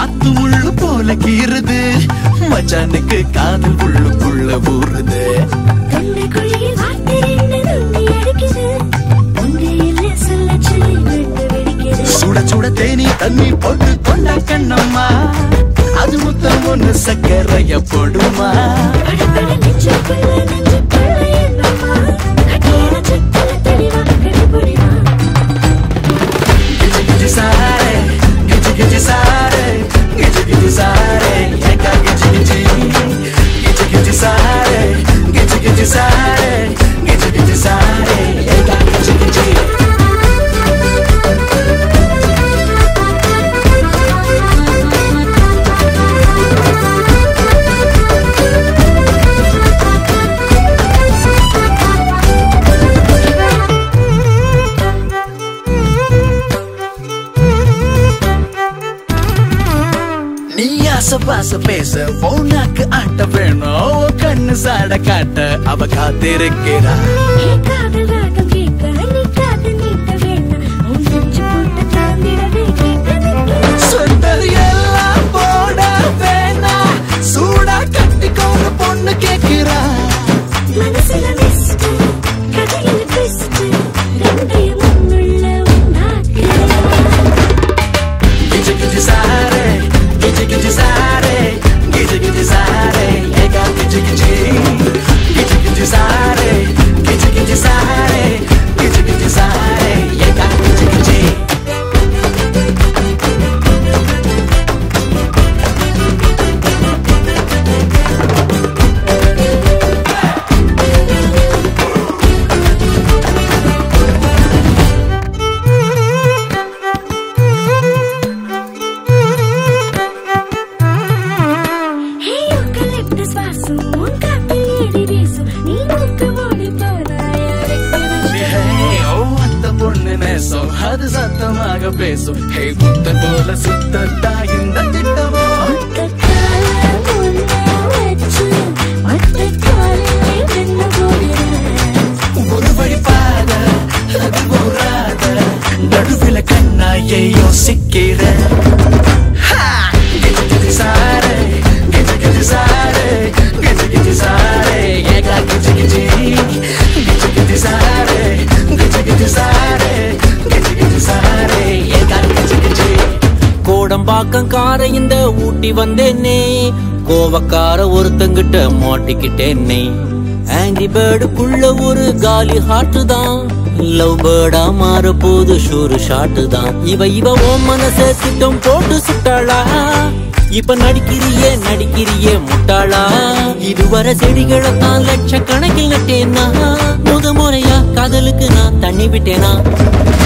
காத்து முள்ளு போல கீறுது மச்சானுக்கு காதல் உள்ளுக்குள்ள ஊறுது தொண்டை குழியில் வார்த்தை ரெண்டு துள்ளி அடிக்குது ஒன்று இல்லை சொல்ல சொல்லி விட்டு வெடிக்குது சுட சுட தேனி தண்ணி போட்டு கொண்ட கண்ணம்மா அது முத்தம் ஒண்ணு சக்கரைய போடுமா படபட நெஞ்சுக்குள்ள நெஞ்சுக்குள்ள என்னம்மா கட்டியான சிக்கல தெளிவா கண்டுபிடிமா கிச்சு கிச்சு சாரே கிச்சு கிச்சு சாரே கிச்சு கிச்சு சாரே ஏக்கா கிச்சு கிச்சு கிச்சு கிச்சு சாரே கிச்சு கிச்சு சாரே கிச்சு கிச்சு சாரே ஏக்கா கிச்சு கிச்சு நீ ஆசை பாச பேச போனாக்கு ஆட்ட வேணும் கண்ணு சாட காட்ட அவ காத்திருக்கிறா ஏ காதல் ராகம் கேட்க நீ காது நீட்ட வேண்டாம் உன் நெஞ்சு போட்டு தாண்டிடவே கேட்டது சொன்னது எல்லாம் போட வேணா சூடா கட்டிக்கோங்க பொண்ணு கேக்குறா மனசுல மிஸ்ட் கதையில ட்விஸ்ட் ரெண்டையும் ஒன்றுள்ள ஒன்றாக்கு கிச்சு கிச்சு சாரே கிச்சு கிச்சு சாரே கிச்சு கிச்சு சாரே ஏகா கிச்சு கிச்சு கிச்சு கிச்சு சாரே கிச்சு கிச்சு சாரே கிச்சு கிச்சு சாரே ஏகா கிச்சு கிச்சு ஹே யூக்கலிப்டஸ் வாசம் உன் காத்தில் ஏறி வீசும் நீ மூக்கு மூடி போனாய் Hey, oh, அந்த பொண்ணு நேசம் அது சத்தமாக பேசும் ஹே புத்தன் போல சுத்தத்தா இந்த திட்டமோ ஒத்த கால முன்ன வச்சு ஒத்த காலிலே வெண்ண போகிறேன் ஒரு வழி பாத அது போராத நடுவில கண்ணாயை யோசிக்கிற Ha! கிச்சு கிச்சு சாரே கிச்சு கிச்சு சாரே கிச்சு கிச்சு சாரே ஏகா கிச்சு கிச்சு கிச்சு கிச்சு சாரே கிச்சு கிச்சு சாரே கிச்சு கிச்சு சாரே ஏகா கிச்சு கிச்சு கோடம்பாக்கம் கார இந்த ஊட்டி வந்தேனே கோவக்கார ஒருத்தங்கிட்ட மாட்டிக்கிட்டேனே ஆங்கிரி பேர்டுக்குள்ள ஒரு காலி ஹாட்டு தான் லவ் பேர்டா மாற போது ஷூரு ஷாட்டு தான் இவ இவ ஓ மனச திட்டம் போட்டு சுட்டாளா இப்ப நடிக்கிறியே நடிக்கிறியே முட்டாளா இதுவரை செடிகளை தான் லட்சக்கணக்கில் நட்டேனா முத முறையா காதலுக்கு நான் தண்ணி விட்டேனா